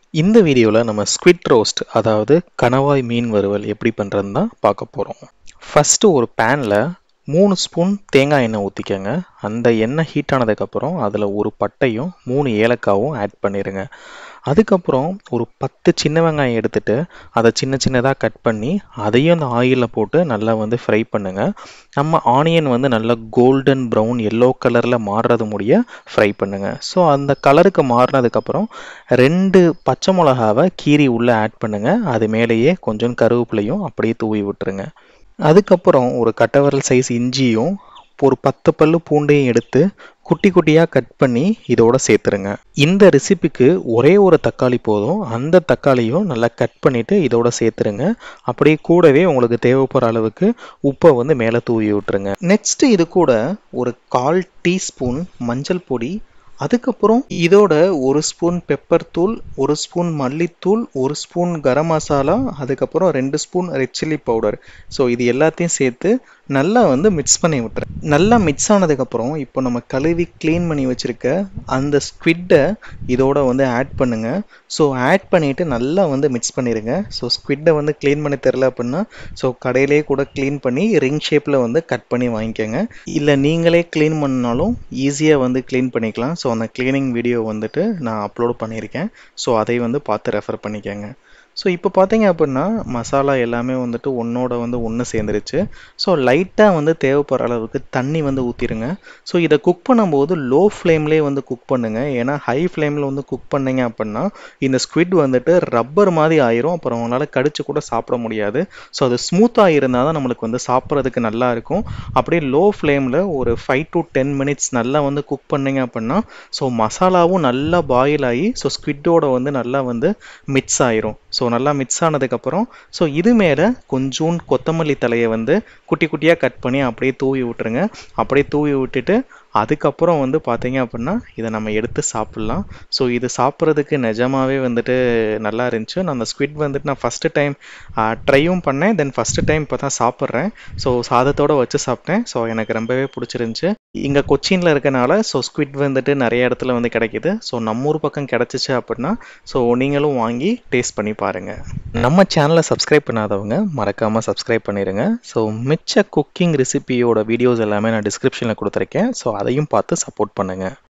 இந்த வீடியோவில் நம்ம ஸ்குவிட் ரோஸ்ட் அதாவது கணவாய் மீன் வறுவல் எப்படி பண்ணுறதுன்னு தான் பார்க்க போகிறோம் ஃபஸ்ட்டு ஒரு பேனில் மூணு ஸ்பூன் தேங்காய் எண்ணெய் ஊற்றிக்கங்க அந்த எண்ணெய் ஹீட் ஆனதுக்கப்புறம் அதில் ஒரு பட்டையும் மூணு ஏலக்காவும் ஆட் பண்ணிடுங்க அதுக்கப்புறம் ஒரு பத்து சின்ன வெங்காயம் எடுத்துட்டு அதை சின்ன சின்னதாக கட் பண்ணி அதையும் அந்த ஆயிலில் போட்டு நல்லா வந்து ஃப்ரை பண்ணுங்கள் நம்ம ஆனியன் வந்து நல்லா கோல்டன் ப்ரௌன் எல்லோ கலரில் மாறுறது முடிய ஃப்ரை பண்ணுங்கள் ஸோ அந்த கலருக்கு மாறினதுக்கப்புறம் ரெண்டு பச்சை மிளகாவை கீரி உள்ளே ஆட் பண்ணுங்கள் அது மேலேயே கொஞ்சம் கருவேப்பிலையும் அப்படியே தூவி விட்டுருங்க அதுக்கப்புறம் ஒரு கட்டவரல் சைஸ் இஞ்சியும் ஒரு பத்து பல்லு பூண்டையும் எடுத்து குட்டி குட்டியாக கட் பண்ணி இதோட சேர்த்துருங்க இந்த ரெசிபிக்கு ஒரே ஒரு தக்காளி போதும் அந்த தக்காளியும் நல்லா கட் பண்ணிவிட்டு இதோட சேர்த்துருங்க அப்படியே கூடவே உங்களுக்கு தேவைப்படுற அளவுக்கு உப்பை வந்து மேலே தூவி விட்டுருங்க நெக்ஸ்ட் இது கூட ஒரு கால் டீஸ்பூன் மஞ்சள் பொடி அதுக்கப்புறம் இதோட ஒரு ஸ்பூன் பெப்பர் தூள் ஒரு ஸ்பூன் மல்லித்தூள் ஒரு ஸ்பூன் கரம் மசாலா அதுக்கப்புறம் ரெண்டு spoon red chilli powder so இது எல்லாத்தையும் சேர்த்து நல்லா வந்து மிக்ஸ் பண்ணி விட்டுறேன் நல்லா மிக்ஸ் ஆனதுக்கப்புறம் இப்போ நம்ம கழுவி க்ளீன் பண்ணி வச்சுருக்க அந்த ஸ்குவிட்டை இதோட வந்து ஆட் பண்ணுங்கள் ஸோ ஆட் பண்ணிவிட்டு நல்லா வந்து மிக்ஸ் பண்ணிடுங்க ஸோ ஸ்குவிட்டை வந்து க்ளீன் பண்ணி தெரில அப்படின்னா ஸோ கடையிலே கூட க்ளீன் பண்ணி ரிங் ஷேப்பில் வந்து கட் பண்ணி வாங்கிக்கோங்க இல்லை நீங்களே க்ளீன் பண்ணாலும் ஈஸியாக வந்து க்ளீன் பண்ணிக்கலாம் ஸோ அந்த க்ளீனிங் வீடியோ வந்துட்டு நான் அப்லோட் பண்ணியிருக்கேன் ஸோ அதை வந்து பார்த்து ரெஃபர் பண்ணிக்கோங்க ஸோ இப்போ பார்த்தீங்க அப்படின்னா மசாலா எல்லாமே வந்துட்டு ஒன்றோட வந்து ஒன்று சேர்ந்துருச்சு ஸோ லைட்டாக வந்து தேவைப்படுற அளவுக்கு தண்ணி வந்து ஊற்றிடுங்க ஸோ இதை குக் பண்ணும்போது லோ ஃப்ளேம்லேயே வந்து குக் பண்ணுங்கள் ஏன்னா ஹை ஃப்ளேமில் வந்து குக் பண்ணீங்க அப்படின்னா இந்த ஸ்குவிட் வந்துட்டு ரப்பர் மாதிரி ஆயிரும் அப்புறம் உங்களால் கடிச்சு கூட சாப்பிட முடியாது ஸோ அது ஸ்மூத்தாக இருந்தால் தான் நம்மளுக்கு வந்து சாப்பிட்றதுக்கு நல்லா இருக்கும் அப்படியே லோ ஃப்ளேமில் ஒரு ஃபைவ் டு டென் மினிட்ஸ் நல்லா வந்து குக் பண்ணீங்க அப்படின்னா ஸோ மசாலாவும் நல்லா பாயில் ஆகி ஸோ ஸ்குவிட்டோட வந்து நல்லா வந்து மிக்ஸ் ஆயிரும் ஸோ நல்லா மிக்ஸ் ஆனதுக்கப்புறம் ஸோ இது மேலே கொஞ்சோண்டு கொத்தமல்லி தலையை வந்து குட்டி குட்டியாக கட் பண்ணி அப்படியே தூவி விட்டுருங்க அப்படியே தூவி விட்டுட்டு அதுக்கப்புறம் வந்து பார்த்தீங்க அப்படின்னா இதை நம்ம எடுத்து சாப்பிட்லாம் ஸோ இது சாப்பிட்றதுக்கு நிஜமாவே வந்துட்டு நல்லா இருந்துச்சு நான் அந்த ஸ்குவிட் வந்துட்டு நான் ஃபஸ்ட்டு டைம் ட்ரையும் பண்ணேன் தென் ஃபஸ்ட்டு டைம் இப்போ தான் சாப்பிட்றேன் ஸோ சாதத்தோடு வச்சு சாப்பிட்டேன் ஸோ எனக்கு ரொம்பவே பிடிச்சிருந்துச்சு இங்கே கொச்சினில் இருக்கனால ஸோ ஸ்குவிட் வந்துட்டு நிறைய இடத்துல வந்து கிடைக்கிது ஸோ நம்ம ஊர் பக்கம் கிடச்சிச்சு அப்படின்னா ஸோ நீங்களும் வாங்கி டேஸ்ட் பண்ணி பாருங்கள் நம்ம சேனலை சப்ஸ்கிரைப் பண்ணாதவங்க மறக்காமல் சப்ஸ்கிரைப் பண்ணிடுங்க ஸோ மிச்ச குக்கிங் ரெசிபியோட வீடியோஸ் எல்லாமே நான் டிஸ்கிரிப்ஷனில் கொடுத்துருக்கேன் ஸோ அதையும் பார்த்து சப்போர்ட் பண்ணுங்கள்